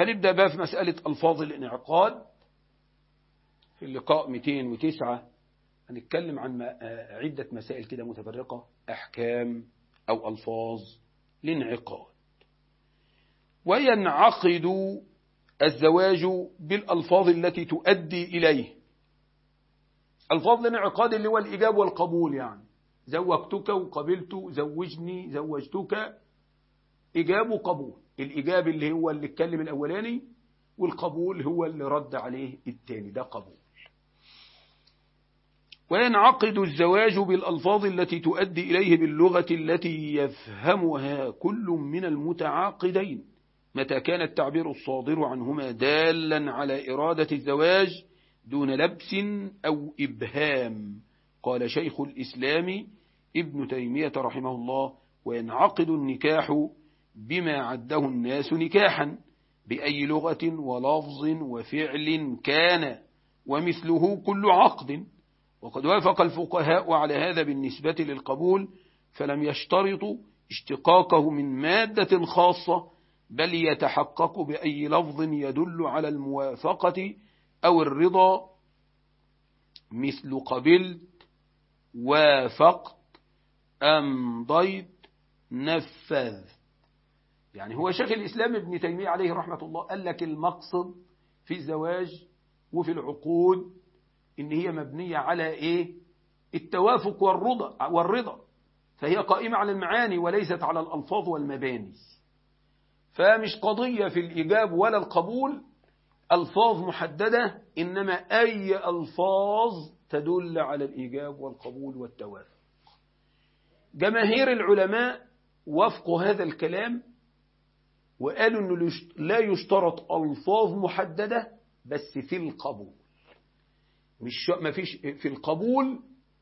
هنبدأ بقى في مسألة ألفاظ الانعقاد في اللقاء 209 هنتكلم عن عدة مسائل كده متفرقة أحكام أو ألفاظ الانعقاد وينعقد الزواج بالألفاظ التي تؤدي إليه ألفاظ الانعقاد اللي هو الإجاب والقبول يعني زوجتك وقبلت زوجني زوجتك إجاب وقبول الإجاب اللي هو اللي اتكلم الأولاني والقبول هو اللي رد عليه التاني ده قبول وينعقد الزواج بالألفاظ التي تؤدي إليه باللغة التي يفهمها كل من المتعاقدين متى كان التعبير الصادر عنهما دالا على إرادة الزواج دون لبس أو إبهام قال شيخ الإسلام ابن تيمية رحمه الله وينعقد النكاح بما عده الناس نكاحا بأي لغة ولفظ وفعل كان ومثله كل عقد وقد وافق الفقهاء على هذا بالنسبة للقبول فلم يشترطوا اشتقاقه من مادة خاصة بل يتحقق بأي لفظ يدل على الموافقة أو الرضا مثل قبلت وافقت أمضيت نفذ يعني هو شيخ الإسلام ابن تيمية عليه رحمة الله قال لك المقصد في الزواج وفي العقود إن هي مبنية على إيه التوافق والرضا, والرضا فهي قائمة على المعاني وليست على الألفاظ والمباني فمش قضية في الإجاب ولا القبول ألفاظ محددة إنما أي ألفاظ تدل على الإيجاب والقبول والتوافق جماهير العلماء وفقوا هذا الكلام وقالوا أنه لا يشترط ألفاظ محددة بس في القبول مش ما فيش في القبول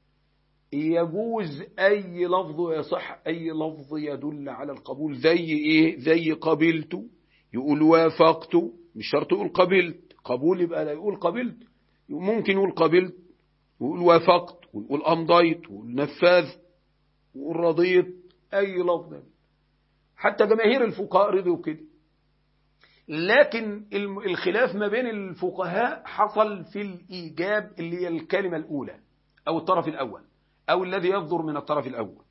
يجوز أي لفظ يصح أي لفظ يدل على القبول زي إيه زي قبلت يقول وافقت مش شرط يقول قبلت قبول يبقى لا يقول قبلت ممكن يقول قبلت ويقول وافقت ويقول أمضيت ويقول نفذت ويقول رضيت أي لفظ حتى جماهير الفقهاء رضوا كده لكن الخلاف ما بين الفقهاء حصل في الإيجاب اللي هي الكلمة الأولى أو الطرف الأول أو الذي يصدر من الطرف الأول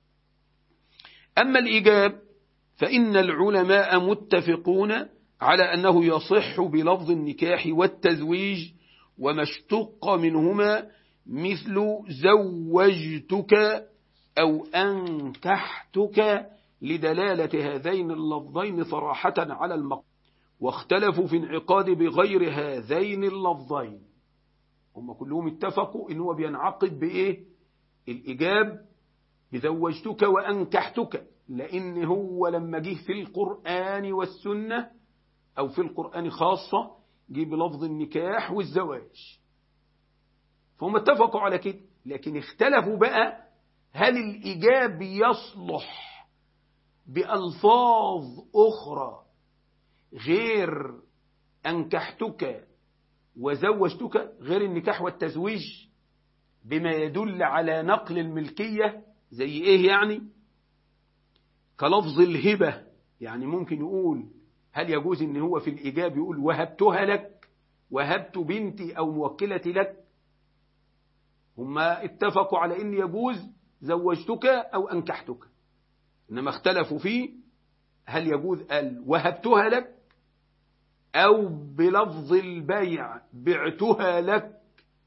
أما الإيجاب فإن العلماء متفقون على أنه يصح بلفظ النكاح والتزويج وما اشتق منهما مثل زوجتك أو أنكحتك لدلالة هذين اللفظين صراحة على المقصود واختلفوا في انعقاد بغير هذين اللفظين هم كلهم اتفقوا ان هو بينعقد بايه الاجاب بزوجتك وانكحتك لان هو لما جه في القرآن والسنة او في القرآن خاصة جه بلفظ النكاح والزواج فهم اتفقوا على كده لكن اختلفوا بقى هل الاجاب يصلح بألفاظ أخرى غير أنكحتك وزوجتك غير النكاح والتزويج بما يدل على نقل الملكية زي إيه يعني كلفظ الهبة يعني ممكن يقول هل يجوز إن هو في الإجاب يقول وهبتها لك وهبت بنتي أو موكلتي لك هما اتفقوا على إن يجوز زوجتك أو أنكحتك إنما اختلفوا فيه هل يجوز قال وهبتها لك أو بلفظ البيع بعتها لك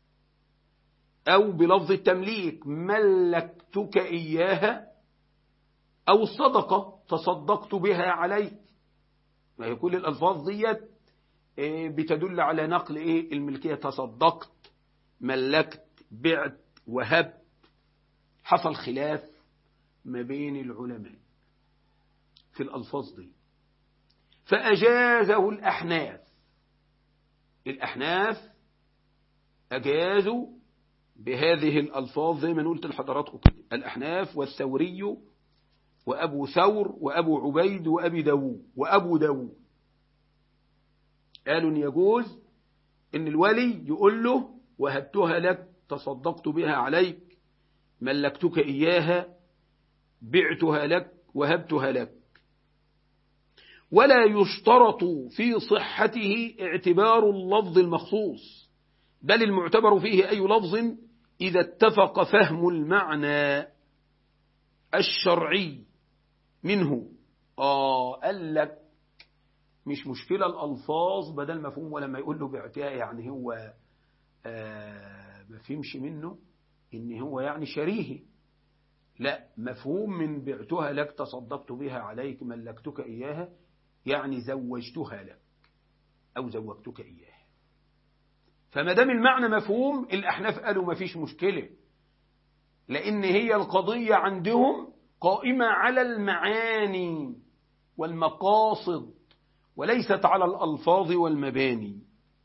أو بلفظ التمليك ملكتك إياها أو الصدقة تصدقت بها عليك ما هي كل الألفاظ ديت بتدل على نقل إيه الملكية تصدقت ملكت بعت وهبت حصل خلاف ما بين العلماء في الألفاظ دي فأجازه الأحناف الأحناف أجازوا بهذه الألفاظ زي ما قلت لحضراتكم كده الأحناف والثوري وأبو ثور وأبو عبيد وأبي داوود وأبو داوود قالوا إن يجوز إن الولي يقول له وهبتها لك تصدقت بها عليك ملكتك إياها بعتها لك وهبتها لك ولا يشترط في صحته اعتبار اللفظ المخصوص بل المعتبر فيه أي لفظ إذا اتفق فهم المعنى الشرعي منه آه قال لك مش مشكلة الألفاظ بدل مفهوم ولما يقول له باعتاء يعني هو آه ما فهمش منه إن هو يعني شريه لا مفهوم من بعتها لك تصدقت بها عليك ملكتك إياها يعني زوجتها لك أو زوجتك إياها فما دام المعنى مفهوم الأحناف قالوا ما فيش مشكلة لأن هي القضية عندهم قائمة على المعاني والمقاصد وليست على الألفاظ والمباني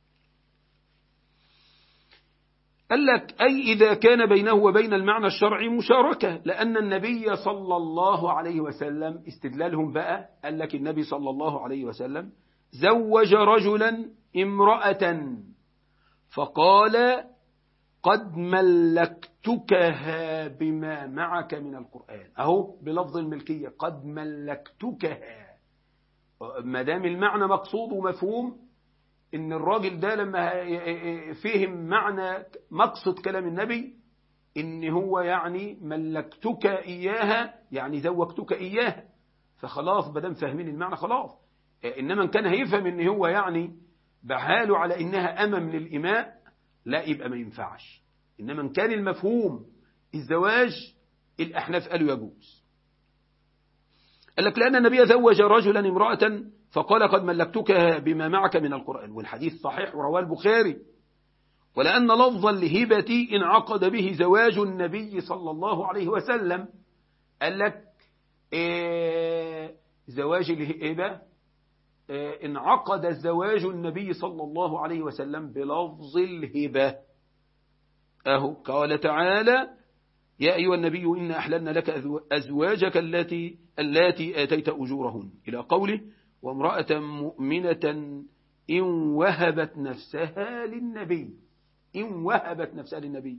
قال لك أي إذا كان بينه وبين المعنى الشرعي مشاركة لأن النبي صلى الله عليه وسلم استدلالهم بقى قال لك النبي صلى الله عليه وسلم زوج رجلا امرأة فقال قد ملكتكها بما معك من القرآن أهو بلفظ الملكية قد ملكتكها ما دام المعنى مقصود ومفهوم ان الراجل ده لما فهم معنى مقصد كلام النبي ان هو يعني ملكتك اياها يعني زوجتك اياها فخلاص بدم فاهمين المعنى خلاص انما ان كان هيفهم ان هو يعني بحاله على انها امم للاماء لا يبقى ما ينفعش انما ان كان المفهوم الزواج الاحناف قالوا يجوز قال لك لأن النبي زوج رجلا امرأة فقال قد ملكتك بما معك من القرآن والحديث صحيح ورواه البخاري ولأن لفظ الهبة انعقد به زواج النبي صلى الله عليه وسلم قال لك إيه زواج الهبة إيه انعقد زواج النبي صلى الله عليه وسلم بلفظ الهبة أهو قال تعالى يا أيها النبي إنا أحللنا لك أزواجك التي التي آتيت أجورهن إلى قوله وامرأة مؤمنة إن وهبت نفسها للنبي إن وهبت نفسها للنبي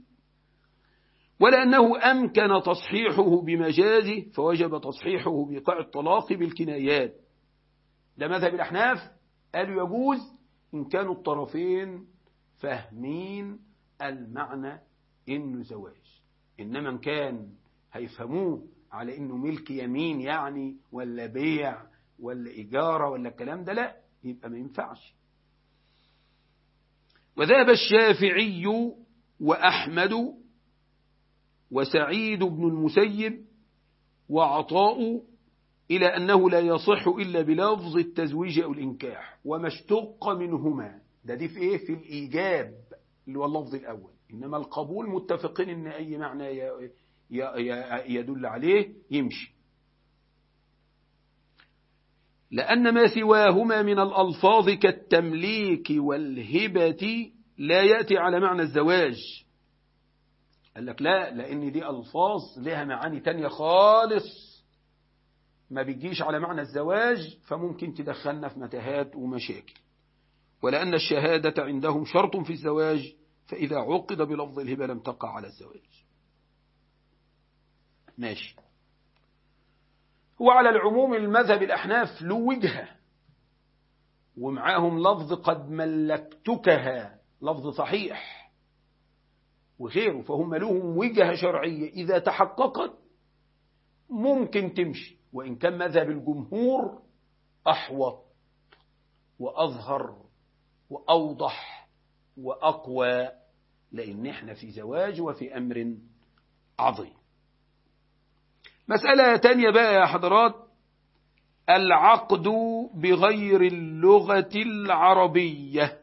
ولأنه أمكن تصحيحه بمجازه فوجب تصحيحه بقاع الطلاق بالكنايات ده مذهب الأحناف قالوا يجوز إن كانوا الطرفين فاهمين المعنى إنه زواج إنما إن كان هيفهموه على إنه ملك يمين يعني ولا بيع ولا إجارة ولا الكلام ده لا يبقى ما ينفعش وذهب الشافعي وأحمد وسعيد بن المسيب وعطاء إلى أنه لا يصح إلا بلفظ التزويج أو الإنكاح وما اشتق منهما ده دي في إيه في الإيجاب اللي هو اللفظ الأول إنما القبول متفقين إن أي معنى يدل عليه يمشي لأن ما سواهما من الألفاظ كالتمليك والهبة لا يأتي على معنى الزواج قال لك لا لأن دي ألفاظ لها معاني تانية خالص ما بيجيش على معنى الزواج فممكن تدخلنا في متاهات ومشاكل ولأن الشهادة عندهم شرط في الزواج فإذا عقد بلفظ الهبة لم تقع على الزواج ماشي هو على العموم المذهب الأحناف له وجهة ومعاهم لفظ قد ملكتكها لفظ صحيح وغيره فهم لهم وجهة شرعية إذا تحققت ممكن تمشي وإن كان مذهب الجمهور أحوط وأظهر وأوضح وأقوى لأن احنا في زواج وفي أمر عظيم مسألة تانية بقى يا حضرات العقد بغير اللغة العربية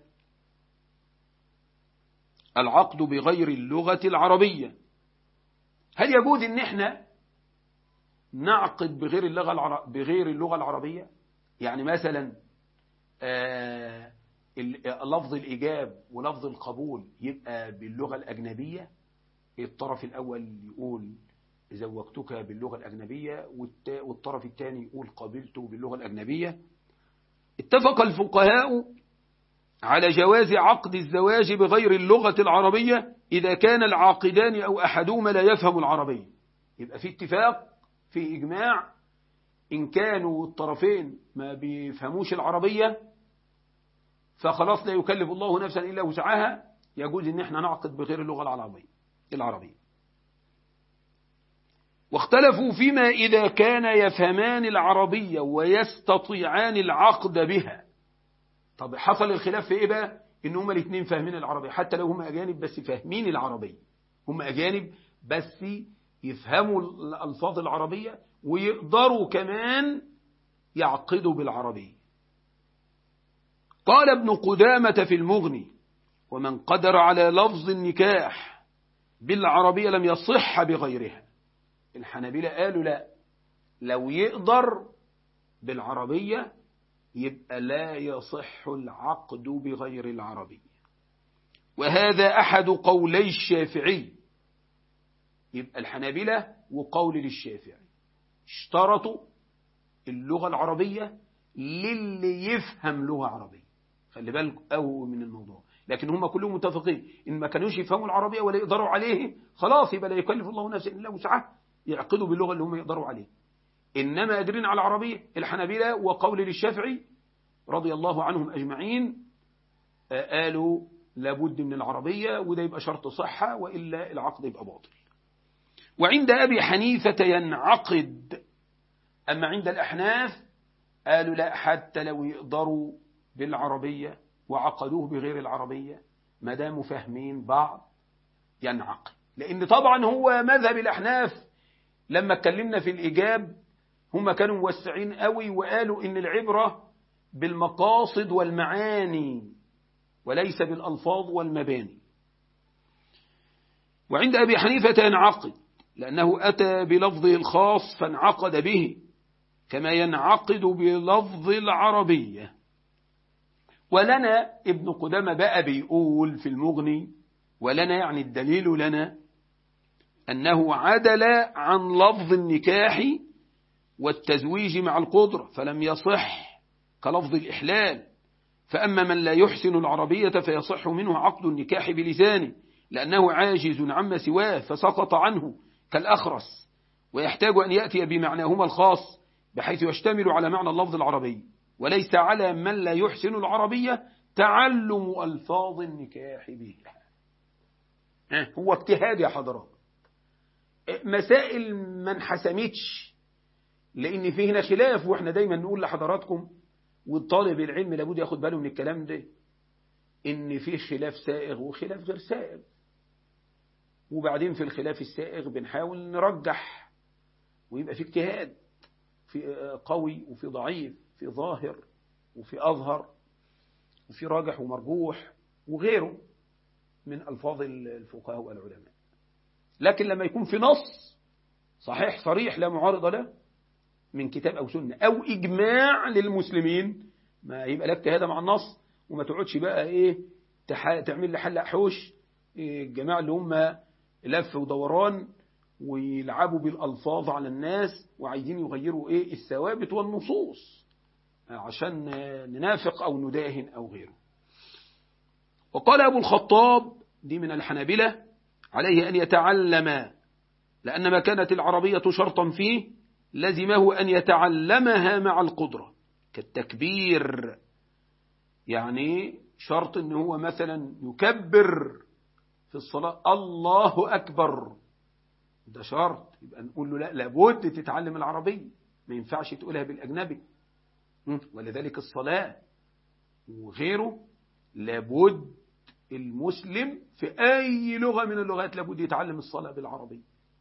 العقد بغير اللغة العربية هل يجوز ان احنا نعقد بغير اللغة العرب بغير اللغة العربية يعني مثلا آه لفظ الإجاب ولفظ القبول يبقى باللغة الأجنبية الطرف الأول يقول زوجتك باللغة الأجنبية والطرف الثاني يقول قبلته باللغة الأجنبية اتفق الفقهاء على جواز عقد الزواج بغير اللغة العربية إذا كان العاقدان أو أحدهما لا يفهم العربية يبقى في اتفاق في إجماع إن كانوا الطرفين ما بيفهموش العربية فخلاص لا يكلف الله نفسا إلا وسعها يجوز إن احنا نعقد بغير اللغة العربية العربية واختلفوا فيما إذا كان يفهمان العربية ويستطيعان العقد بها طب حصل الخلاف في إيه بقى إن هما الاثنين فاهمين العربية حتى لو هما أجانب بس فاهمين العربية هما أجانب بس يفهموا الألفاظ العربية ويقدروا كمان يعقدوا بالعربية قال ابن قدامة في المغني ومن قدر على لفظ النكاح بالعربية لم يصح بغيرها الحنابلة قالوا لا لو يقدر بالعربية يبقى لا يصح العقد بغير العربية وهذا أحد قولي الشافعي يبقى الحنابلة وقول للشافعي اشترطوا اللغة العربية للي يفهم لغة عربية خلي بالك أو من الموضوع لكن هم كلهم متفقين إن ما كانوش يفهموا العربية ولا يقدروا عليه خلاص يبقى لا يكلف الله نفسا إلا وسعها يعقدوا باللغة اللي هم يقدروا عليه إنما قادرين على العربية الحنابلة وقول للشافعي رضي الله عنهم أجمعين قالوا لابد من العربية وده يبقى شرط صحة وإلا العقد يبقى باطل وعند أبي حنيفة ينعقد أما عند الأحناف قالوا لا حتى لو يقدروا بالعربية وعقدوه بغير العربية ما داموا فاهمين بعض ينعقد لأن طبعا هو مذهب الأحناف لما اتكلمنا في الإجاب هم كانوا موسعين قوي وقالوا إن العبرة بالمقاصد والمعاني وليس بالألفاظ والمباني وعند أبي حنيفة ينعقد لأنه أتى بلفظه الخاص فانعقد به كما ينعقد بلفظ العربية ولنا ابن قدامة بقى بيقول في المغني ولنا يعني الدليل لنا أنه عدل عن لفظ النكاح والتزويج مع القدرة فلم يصح كلفظ الإحلال فأما من لا يحسن العربية فيصح منه عقد النكاح بلسانه لأنه عاجز عما سواه فسقط عنه كالأخرس ويحتاج أن يأتي بمعناهما الخاص بحيث يشتمل على معنى اللفظ العربي وليس على من لا يحسن العربية تعلم ألفاظ النكاح بها هو اجتهاد يا حضرات مسائل ما انحسمتش لأن في هنا خلاف وإحنا دايما نقول لحضراتكم والطالب العلم لابد ياخد باله من الكلام ده إن في خلاف سائغ وخلاف غير سائغ وبعدين في الخلاف السائغ بنحاول نرجح ويبقى في اجتهاد في قوي وفي ضعيف في ظاهر وفي أظهر وفي راجح ومرجوح وغيره من ألفاظ الفقهاء والعلماء لكن لما يكون في نص صحيح صريح لا معارض له من كتاب أو سنة أو إجماع للمسلمين ما يبقى لك اجتهاد مع النص وما تقعدش بقى إيه تعمل لي حلق حوش الجماعة اللي هم لف ودوران ويلعبوا بالألفاظ على الناس وعايزين يغيروا إيه الثوابت والنصوص عشان ننافق أو نداهن أو غيره وقال أبو الخطاب دي من الحنابلة عليه أن يتعلم لأن ما كانت العربية شرطا فيه لزمه أن يتعلمها مع القدرة كالتكبير يعني شرط أنه هو مثلا يكبر في الصلاة الله أكبر ده شرط يبقى نقول له لا لابد تتعلم العربية ما ينفعش تقولها بالأجنبي ولذلك الصلاة وغيره لابد المسلم في أي لغة من اللغات لابد يتعلم الصلاة بالعربية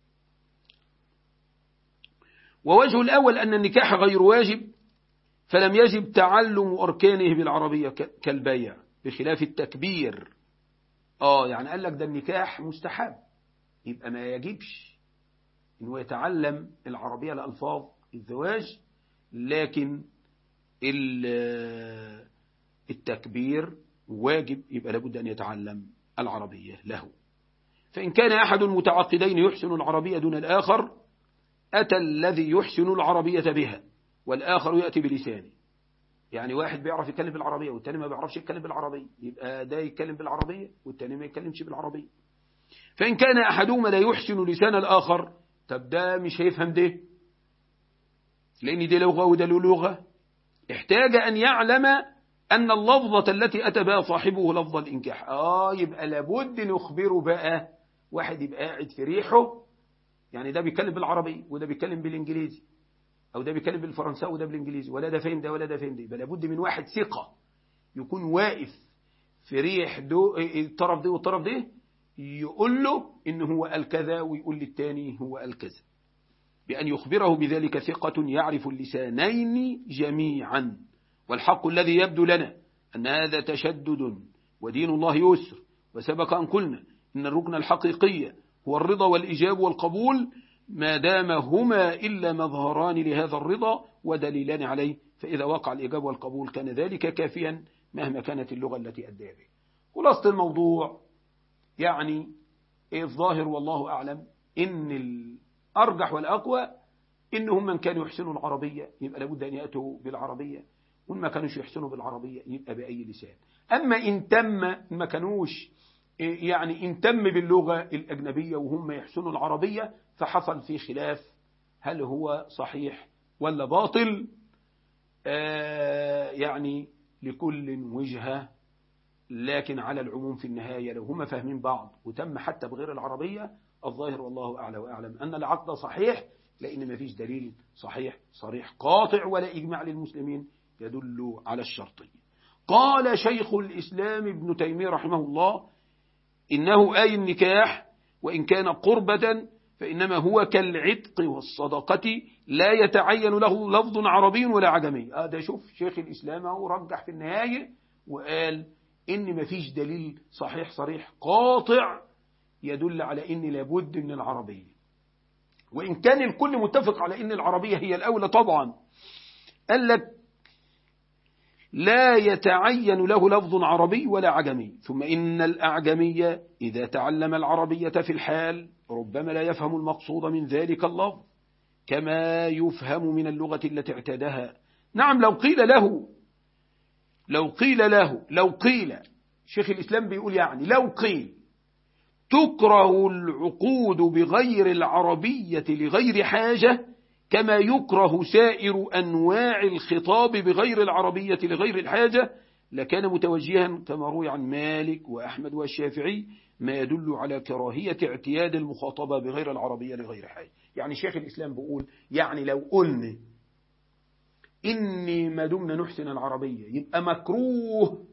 ووجه الأول أن النكاح غير واجب فلم يجب تعلم أركانه بالعربية كالبيع بخلاف التكبير آه يعني قال لك ده النكاح مستحب يبقى ما يجبش إنه يتعلم العربية لألفاظ الزواج لكن التكبير واجب يبقى لابد أن يتعلم العربية له فإن كان أحد المتعقدين يحسن العربية دون الآخر أتى الذي يحسن العربية بها والآخر يأتي بلسانه يعني واحد بيعرف يتكلم بالعربية والتاني ما بيعرفش يتكلم بالعربية يبقى ده يتكلم بالعربية والتاني ما يتكلمش بالعربية فإن كان أحدهما لا يحسن لسان الآخر طب ده مش هيفهم ده لأن دي لغة وده له لغة احتاج أن يعلم أن اللفظة التي أتى بها صاحبه لفظ الإنكاح آه يبقى لابد نخبره بقى واحد يبقى قاعد في ريحه يعني ده بيتكلم بالعربي وده بيتكلم بالإنجليزي أو ده بيتكلم بالفرنساوي وده بالإنجليزي ولا ده فاهم ده ولا ده فاهم ده يبقى لابد من واحد ثقة يكون واقف في ريح دو الطرف ده والطرف ده يقول له إن هو قال كذا ويقول للتاني هو قال كذا بأن يخبره بذلك ثقة يعرف اللسانين جميعا والحق الذي يبدو لنا أن هذا تشدد ودين الله يسر وسبق أن قلنا إن الركن الحقيقي هو الرضا والإجاب والقبول ما دام هما إلا مظهران لهذا الرضا ودليلان عليه فإذا وقع الإجاب والقبول كان ذلك كافيا مهما كانت اللغة التي أدى به خلاصة الموضوع يعني الظاهر والله أعلم إن الأرجح والأقوى إنهم من كانوا يحسنوا العربية يبقى لابد أن يأتوا بالعربية وإن ما كانوش يحسنوا بالعربية يبقى بأي لسان أما إن تم ما كانوش يعني إن تم باللغة الأجنبية وهم يحسنوا العربية فحصل في خلاف هل هو صحيح ولا باطل آه يعني لكل وجهة لكن على العموم في النهاية لو هم فاهمين بعض وتم حتى بغير العربية الظاهر والله أعلى وأعلم أن العقد صحيح لأن ما فيش دليل صحيح صريح قاطع ولا إجماع للمسلمين يدل على الشرطية قال شيخ الإسلام ابن تيمية رحمه الله إنه آي النكاح وإن كان قربة فإنما هو كالعتق والصدقة لا يتعين له لفظ عربي ولا عجمي هذا شوف شيخ الإسلام ورجح في النهاية وقال إن ما فيش دليل صحيح صريح قاطع يدل على إن لابد من العربية وإن كان الكل متفق على إن العربية هي الأولى طبعا قال لك لا يتعين له لفظ عربي ولا عجمي ثم إن الأعجمي إذا تعلم العربية في الحال ربما لا يفهم المقصود من ذلك اللفظ كما يفهم من اللغة التي اعتادها نعم لو قيل له لو قيل له لو قيل شيخ الإسلام بيقول يعني لو قيل تكره العقود بغير العربية لغير حاجة كما يكره سائر أنواع الخطاب بغير العربية لغير الحاجة لكان متوجها كما روي عن مالك وأحمد والشافعي ما يدل على كراهية اعتياد المخاطبة بغير العربية لغير حاجة يعني شيخ الإسلام بيقول يعني لو قلنا إني ما دمنا نحسن العربية يبقى مكروه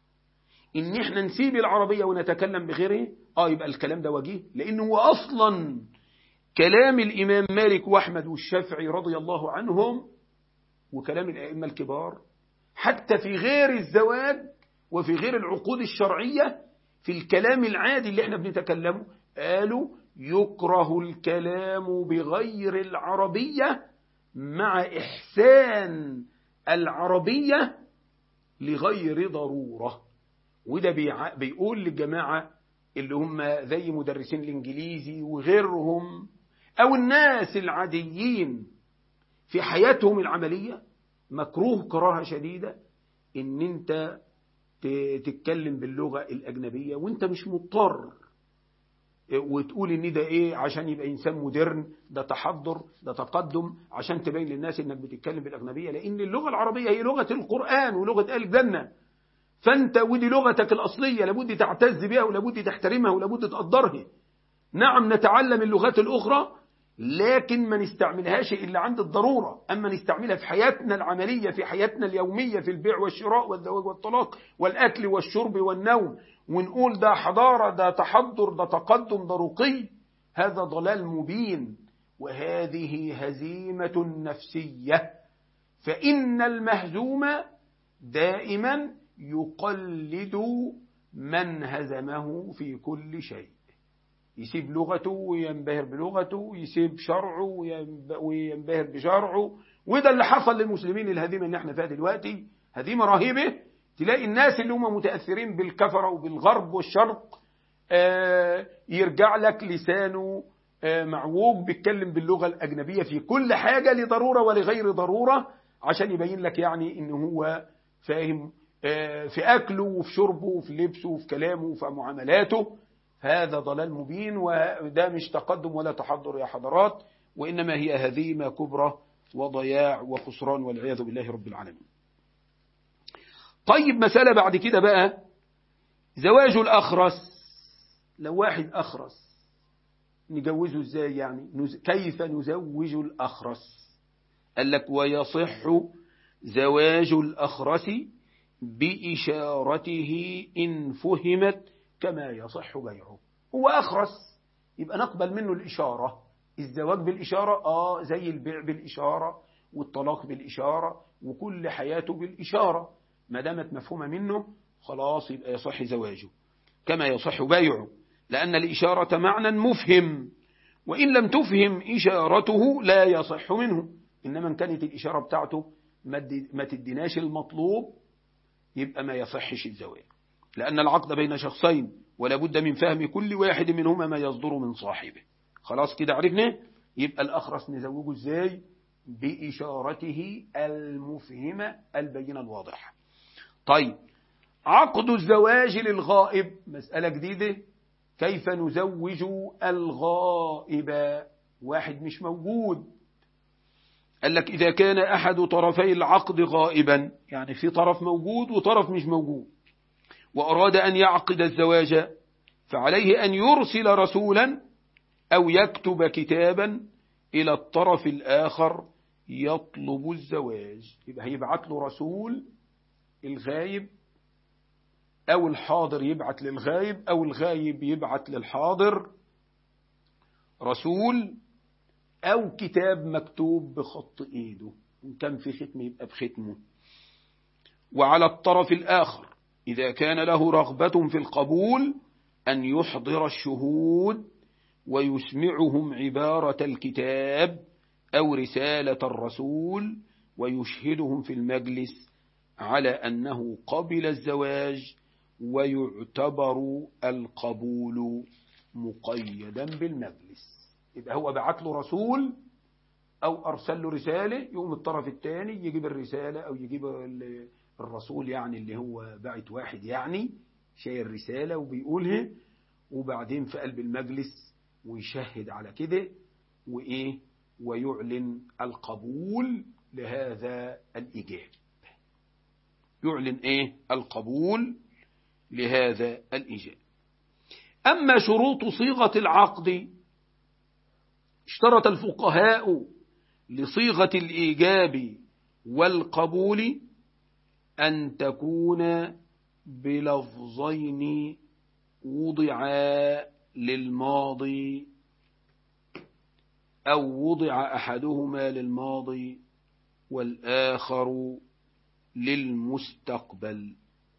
إن إحنا نسيب العربية ونتكلم بغيره آه يبقى الكلام ده وجيه لأنه هو أصلا كلام الإمام مالك وأحمد والشافعي رضي الله عنهم وكلام الأئمة الكبار حتى في غير الزواج وفي غير العقود الشرعية في الكلام العادي اللي احنا بنتكلمه قالوا يكره الكلام بغير العربية مع إحسان العربية لغير ضرورة وده بيقول للجماعة اللي هم زي مدرسين الإنجليزي وغيرهم أو الناس العاديين في حياتهم العملية مكروه كراهة شديدة إن أنت تتكلم باللغة الأجنبية وأنت مش مضطر وتقول ان ده ايه عشان يبقى انسان مودرن ده تحضر ده تقدم عشان تبين للناس انك بتتكلم بالاجنبيه لان اللغه العربيه هي لغه القران ولغه اهل الجنه فانت ودي لغتك الاصليه لابد تعتز بها ولابد تحترمها ولابد تقدرها نعم نتعلم اللغات الاخرى لكن ما نستعملهاش إلا عند الضرورة أما نستعملها في حياتنا العملية في حياتنا اليومية في البيع والشراء والزواج والطلاق والأكل والشرب والنوم ونقول ده حضارة ده تحضر ده تقدم ده رقي هذا ضلال مبين وهذه هزيمة نفسية فإن المهزوم دائما يقلد من هزمه في كل شيء يسيب لغته وينبهر بلغته يسيب شرعه وينبهر بشرعه وده اللي حصل للمسلمين الهزيمة اللي احنا فيها دلوقتي هزيمة رهيبة تلاقي الناس اللي هم متأثرين بالكفرة وبالغرب والشرق آه يرجع لك لسانه آه معوج بيتكلم باللغة الأجنبية في كل حاجة لضرورة ولغير ضرورة عشان يبين لك يعني إن هو فاهم آه في أكله وفي شربه وفي لبسه وفي كلامه وفي معاملاته هذا ضلال مبين وده مش تقدم ولا تحضر يا حضرات وإنما هي هزيمة كبرى وضياع وخسران والعياذ بالله رب العالمين طيب مسألة بعد كده بقى زواج الأخرس لو واحد أخرس نجوزه ازاي يعني نز... كيف نزوج الأخرس قال لك ويصح زواج الأخرس بإشارته إن فهمت كما يصح بيعه هو أخرس يبقى نقبل منه الإشارة الزواج بالإشارة آه زي البيع بالإشارة والطلاق بالإشارة وكل حياته بالإشارة ما دامت مفهومة منه خلاص يبقى يصح زواجه كما يصح بيعه لأن الإشارة معنى مفهم وإن لم تفهم إشارته لا يصح منه إنما إن كانت الإشارة بتاعته ما تديناش المطلوب يبقى ما يصحش الزواج لأن العقد بين شخصين ولا بد من فهم كل واحد منهما ما يصدر من صاحبه خلاص كده عرفنا يبقى الأخرس نزوجه ازاي بإشارته المفهمة البينة الواضحة طيب عقد الزواج للغائب مسألة جديدة كيف نزوج الغائب واحد مش موجود قال لك إذا كان أحد طرفي العقد غائبا يعني في طرف موجود وطرف مش موجود وأراد أن يعقد الزواج فعليه أن يرسل رسولا أو يكتب كتابا إلى الطرف الآخر يطلب الزواج يبقى هيبعت له رسول الغايب أو الحاضر يبعت للغايب أو الغايب يبعت للحاضر رسول أو كتاب مكتوب بخط إيده إن كان في ختم يبقى بختمه وعلى الطرف الآخر إذا كان له رغبة في القبول أن يحضر الشهود ويسمعهم عبارة الكتاب أو رسالة الرسول ويشهدهم في المجلس على أنه قبل الزواج ويعتبر القبول مقيدا بالمجلس يبقى هو بعت له رسول أو أرسل له رسالة يقوم الطرف الثاني يجيب الرسالة أو يجيب الرسول يعني اللي هو بعت واحد يعني شايل رسالة وبيقولها وبعدين في قلب المجلس ويشهد على كده وإيه ويعلن القبول لهذا الإجاب يعلن إيه القبول لهذا الإجاب أما شروط صيغة العقد اشترط الفقهاء لصيغة الإيجاب والقبول أن تكون بلفظين وضعا للماضي أو وضع أحدهما للماضي والآخر للمستقبل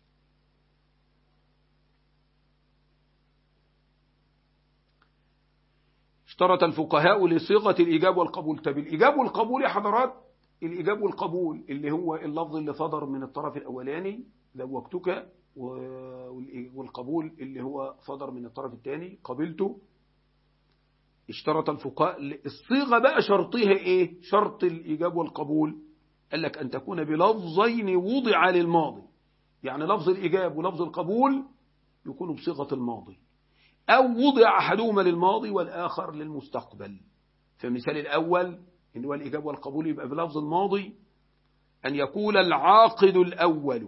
اشترط الفقهاء لصيغة الإيجاب والقبول طب الإيجاب والقبول يا حضرات الإيجاب والقبول اللي هو اللفظ اللي صدر من الطرف الأولاني زوجتك والقبول اللي هو صدر من الطرف الثاني قبلته اشترط الفقهاء الصيغة بقى شرطها ايه شرط الإيجاب والقبول قال لك أن تكون بلفظين وضع للماضي يعني لفظ الإيجاب ولفظ القبول يكونوا بصيغة الماضي أو وضع أحدهما للماضي والآخر للمستقبل فالمثال الأول إن هو الإجابة والقبول يبقى بلفظ الماضي أن يقول العاقد الأول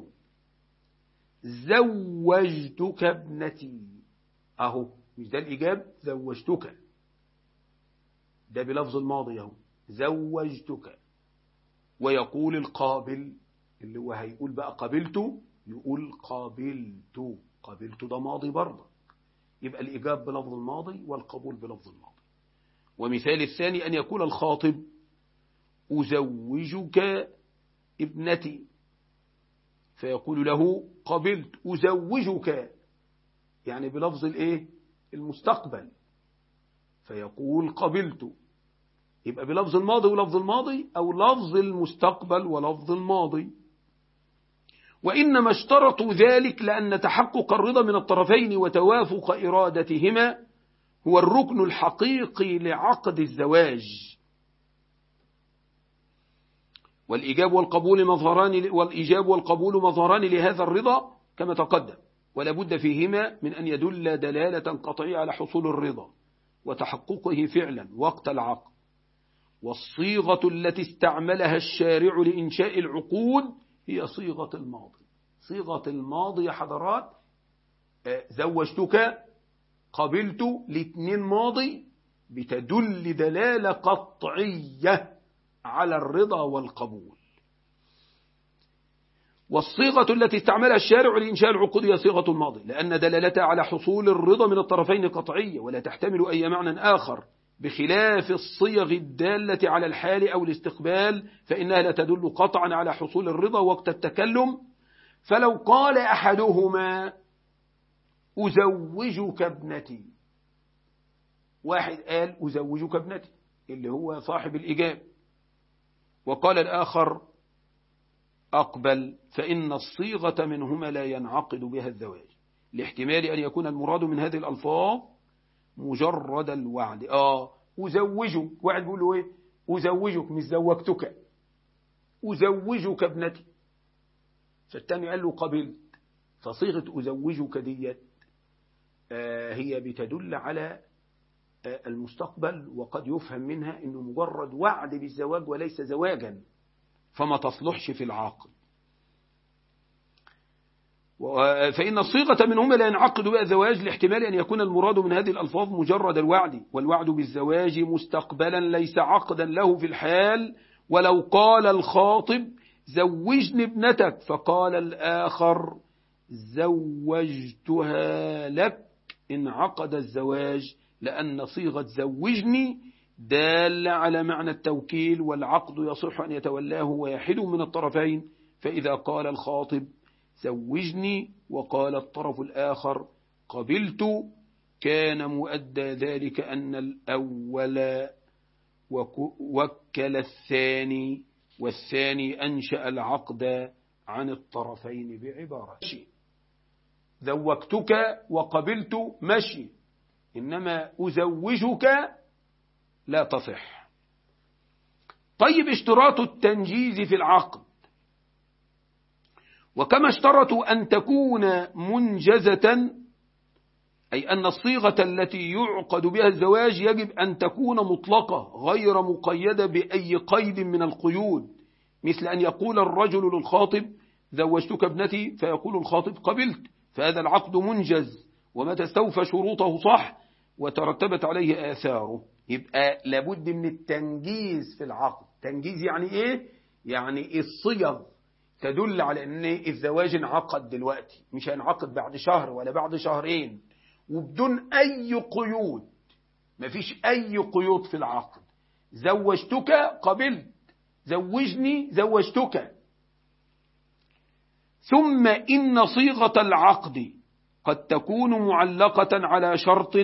زوجتك ابنتي أهو مش ده الإجاب زوجتك ده بلفظ الماضي أهو زوجتك ويقول القابل اللي هو هيقول بقى قبلته يقول قابلت قبلت ده ماضي برضه يبقى الإجاب بلفظ الماضي والقبول بلفظ الماضي ومثال الثاني أن يقول الخاطب أزوجك ابنتي فيقول له قبلت أزوجك يعني بلفظ الايه المستقبل فيقول قبلت يبقى بلفظ الماضي ولفظ الماضي أو لفظ المستقبل ولفظ الماضي وإنما اشترطوا ذلك لأن تحقق الرضا من الطرفين وتوافق إرادتهما هو الركن الحقيقي لعقد الزواج والإجاب والقبول مظهران والإجاب والقبول مظهران لهذا الرضا كما تقدم ولا بد فيهما من أن يدل دلالة قطعية على حصول الرضا وتحققه فعلا وقت العقد والصيغة التي استعملها الشارع لإنشاء العقود هي صيغة الماضي صيغة الماضي يا حضرات آه، زوجتك قبلت الاثنين ماضي بتدل دلالة قطعية على الرضا والقبول والصيغة التي استعملها الشارع لإنشاء العقود هي صيغة الماضي لأن دلالتها على حصول الرضا من الطرفين قطعية ولا تحتمل أي معنى آخر بخلاف الصيغ الدالة على الحال أو الاستقبال فإنها لا تدل قطعا على حصول الرضا وقت التكلم فلو قال أحدهما أزوجك ابنتي واحد قال أزوجك ابنتي اللي هو صاحب الإجابة وقال الآخر أقبل فإن الصيغة منهما لا ينعقد بها الزواج لاحتمال أن يكون المراد من هذه الألفاظ مجرد الوعد آه أزوجك واحد بيقول له إيه أزوجك مش زوجتك أزوجك ابنتي فالتاني قال له قبلت فصيغة أزوجك ديت آه هي بتدل على آه المستقبل وقد يفهم منها أنه مجرد وعد بالزواج وليس زواجا فما تصلحش في العاقل فإن الصيغة منهما لا ينعقد بها الزواج لاحتمال أن يكون المراد من هذه الألفاظ مجرد الوعد والوعد بالزواج مستقبلا ليس عقدا له في الحال ولو قال الخاطب زوجني ابنتك فقال الآخر زوجتها لك إن عقد الزواج لأن صيغة زوجني دال على معنى التوكيل والعقد يصح أن يتولاه ويحد من الطرفين فإذا قال الخاطب زوجني وقال الطرف الآخر قبلت كان مؤدى ذلك أن الأول وكل الثاني والثاني أنشأ العقد عن الطرفين بعبارة زوجتك وقبلت مشي إنما أزوجك لا تصح طيب اشتراط التنجيز في العقد وكما اشترطوا أن تكون منجزة أي أن الصيغة التي يعقد بها الزواج يجب أن تكون مطلقة غير مقيدة بأي قيد من القيود مثل أن يقول الرجل للخاطب زوجتك ابنتي فيقول الخاطب قبلت فهذا العقد منجز ومتى استوفى شروطه صح وترتبت عليه آثاره يبقى لابد من التنجيز في العقد تنجيز يعني ايه يعني الصيغ تدل على ان الزواج انعقد دلوقتي مش هينعقد بعد شهر ولا بعد شهرين وبدون اي قيود مفيش اي قيود في العقد زوجتك قبلت زوجني زوجتك ثم إن صيغة العقد قد تكون معلقة على شرط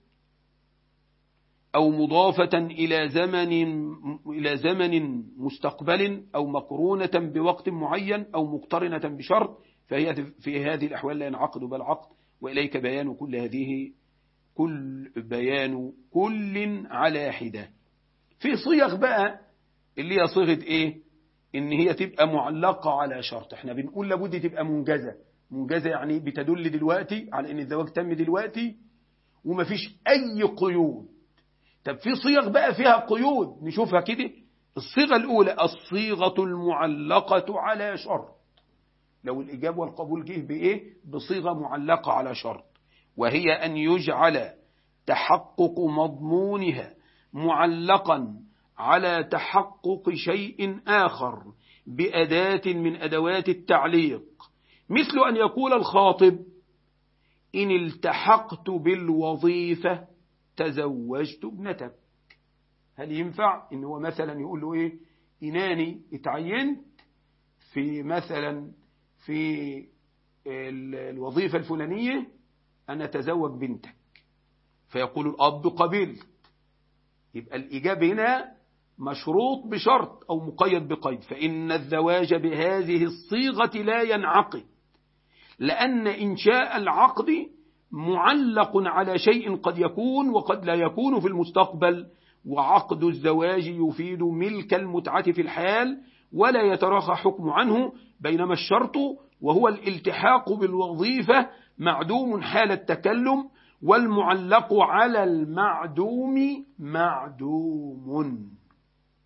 أو مضافة إلى زمن إلى زمن مستقبل أو مقرونة بوقت معين أو مقترنة بشرط فهي في هذه الأحوال لا ينعقد بل عقد وإليك بيان كل هذه كل بيان كل على حدة في صيغ بقى اللي هي صيغة إيه إن هي تبقى معلقة على شرط احنا بنقول لابد تبقى منجزة منجزة يعني بتدل دلوقتي على إن الزواج تم دلوقتي ومفيش أي قيود طب في صيغ بقى فيها قيود نشوفها كده الصيغة الأولى الصيغة المعلقة على شرط لو الإجابة والقبول جه بإيه بصيغة معلقة على شرط وهي أن يجعل تحقق مضمونها معلقا على تحقق شيء آخر بأداة من أدوات التعليق مثل أن يقول الخاطب إن التحقت بالوظيفة تزوجت ابنتك هل ينفع ان هو مثلا يقول له ايه اناني اتعينت في مثلا في الوظيفة الفلانية انا اتزوج بنتك فيقول الاب قبلت يبقى الاجابة هنا مشروط بشرط او مقيد بقيد فان الزواج بهذه الصيغة لا ينعقد لان انشاء العقد معلق على شيء قد يكون وقد لا يكون في المستقبل وعقد الزواج يفيد ملك المتعة في الحال ولا يتراخى حكم عنه بينما الشرط وهو الالتحاق بالوظيفة معدوم حال التكلم والمعلق على المعدوم معدوم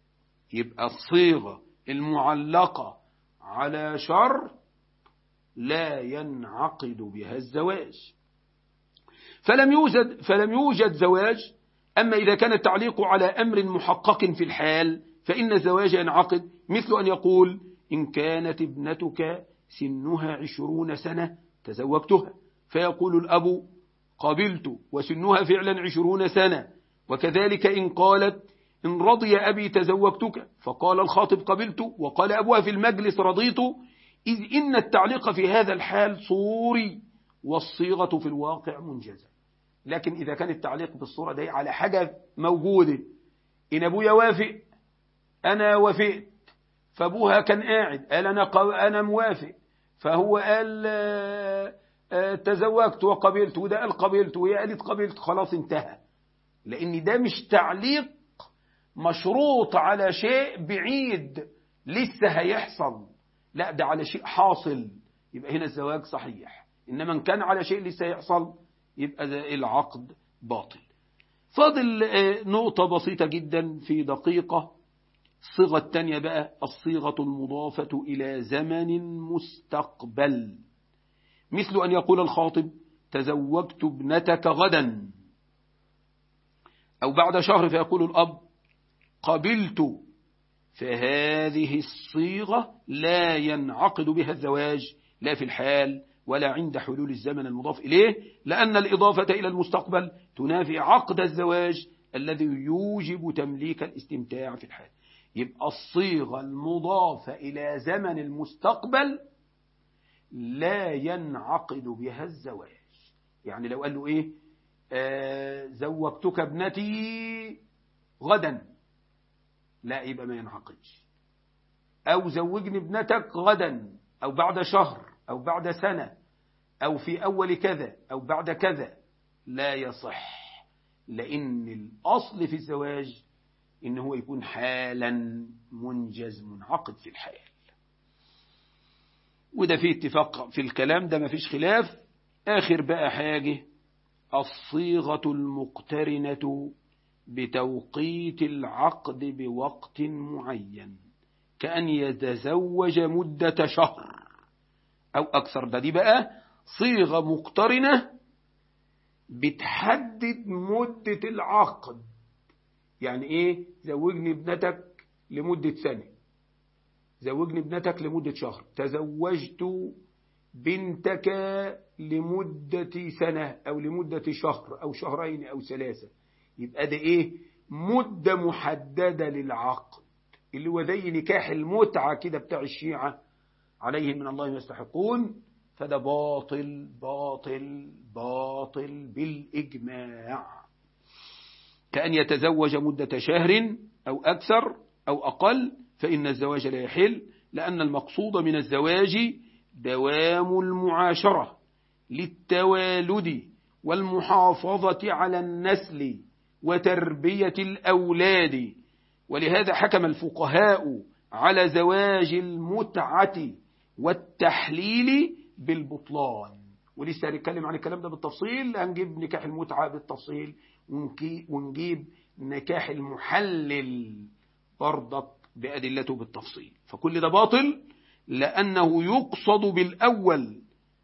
يبقى الصيغة المعلقة على شر لا ينعقد بها الزواج فلم يوجد, فلم يوجد زواج أما إذا كان التعليق على أمر محقق في الحال فإن الزواج ينعقد مثل أن يقول إن كانت ابنتك سنها عشرون سنة تزوجتها فيقول الأب قبلت وسنها فعلا عشرون سنة وكذلك إن قالت إن رضي أبي تزوجتك فقال الخاطب قبلت وقال أبوها في المجلس رضيت إذ إن التعليق في هذا الحال صوري والصيغة في الواقع منجزة لكن إذا كان التعليق بالصورة دي على حاجة موجودة إن أبويا وافق أنا وافقت فأبوها كان قاعد قال أنا, أنا موافق فهو قال تزوجت وقبلت وده قال قبلت وهي قالت قبلت خلاص انتهى لأن ده مش تعليق مشروط على شيء بعيد لسه هيحصل لا ده على شيء حاصل يبقى هنا الزواج صحيح إنما إن كان على شيء لسه يحصل يبقى ده العقد باطل فاضل نقطة بسيطة جدا في دقيقة الصيغة الثانية بقى الصيغة المضافة إلى زمن مستقبل مثل أن يقول الخاطب تزوجت ابنتك غدا أو بعد شهر فيقول الأب قبلت فهذه الصيغة لا ينعقد بها الزواج لا في الحال ولا عند حلول الزمن المضاف إليه لأن الإضافة إلى المستقبل تنافي عقد الزواج الذي يوجب تمليك الاستمتاع في الحال يبقى الصيغة المضافة إلى زمن المستقبل لا ينعقد بها الزواج يعني لو قال له إيه آه زوجتك ابنتي غدا لا يبقى ما ينعقدش أو زوجني ابنتك غدا أو بعد شهر أو بعد سنة أو في أول كذا أو بعد كذا لا يصح لأن الأصل في الزواج إن هو يكون حالا منجز منعقد في الحال وده فيه اتفاق في الكلام ده مفيش خلاف آخر بقى حاجة الصيغة المقترنة بتوقيت العقد بوقت معين كأن يتزوج مدة شهر أو أكثر ده دي بقى صيغة مقترنة بتحدد مدة العقد يعني إيه زوجني ابنتك لمدة سنة زوجني ابنتك لمدة شهر تزوجت بنتك لمدة سنة أو لمدة شهر أو شهرين أو ثلاثة يبقى ده إيه مدة محددة للعقد اللي هو زي نكاح المتعة كده بتاع الشيعة عليهم من الله يستحقون فده باطل باطل باطل بالإجماع كأن يتزوج مدة شهر أو أكثر أو أقل فإن الزواج لا يحل لأن المقصود من الزواج دوام المعاشرة للتوالد والمحافظة على النسل وتربية الأولاد ولهذا حكم الفقهاء على زواج المتعة والتحليل بالبطلان ولسه هنتكلم عن الكلام ده بالتفصيل هنجيب نكاح المتعة بالتفصيل ونجيب نكاح المحلل برضك بأدلته بالتفصيل فكل ده باطل لأنه يقصد بالأول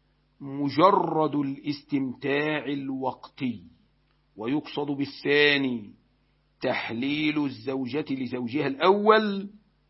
مجرد الاستمتاع الوقتي ويقصد بالثاني تحليل الزوجة لزوجها الأول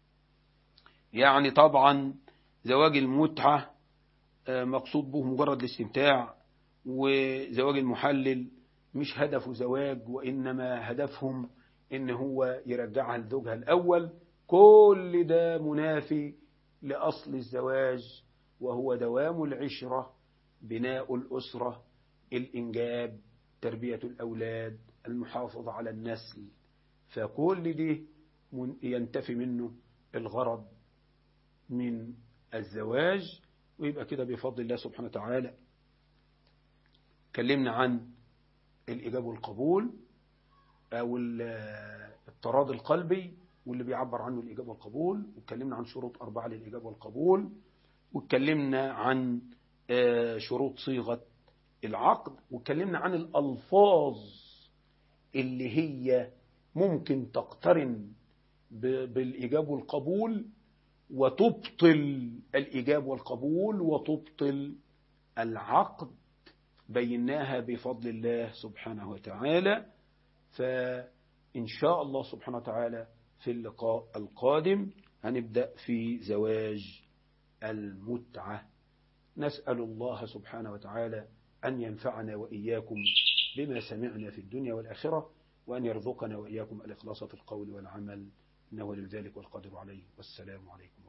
يعني طبعا زواج المتعة مقصود به مجرد الاستمتاع وزواج المحلل مش هدفه زواج وإنما هدفهم إن هو يرجعها لزوجها الأول كل ده منافي لأصل الزواج وهو دوام العشرة بناء الأسرة الإنجاب تربية الأولاد المحافظة على النسل فكل دي ينتفي منه الغرض من الزواج ويبقى كده بفضل الله سبحانه وتعالى كلمنا عن الإجابة والقبول أو التراضي القلبي واللي بيعبر عنه الإجابة والقبول واتكلمنا عن شروط أربعة للإجابة والقبول واتكلمنا عن شروط صيغة العقد واتكلمنا عن الألفاظ اللي هي ممكن تقترن بالإيجاب والقبول وتبطل الإيجاب والقبول وتبطل العقد بيناها بفضل الله سبحانه وتعالى فإن شاء الله سبحانه وتعالى في اللقاء القادم هنبدأ في زواج المتعة نسأل الله سبحانه وتعالى أن ينفعنا وإياكم بما سمعنا في الدنيا والآخرة وأن يرزقنا وإياكم الإخلاص في القول والعمل إنه لذلك والقدر عليه والسلام عليكم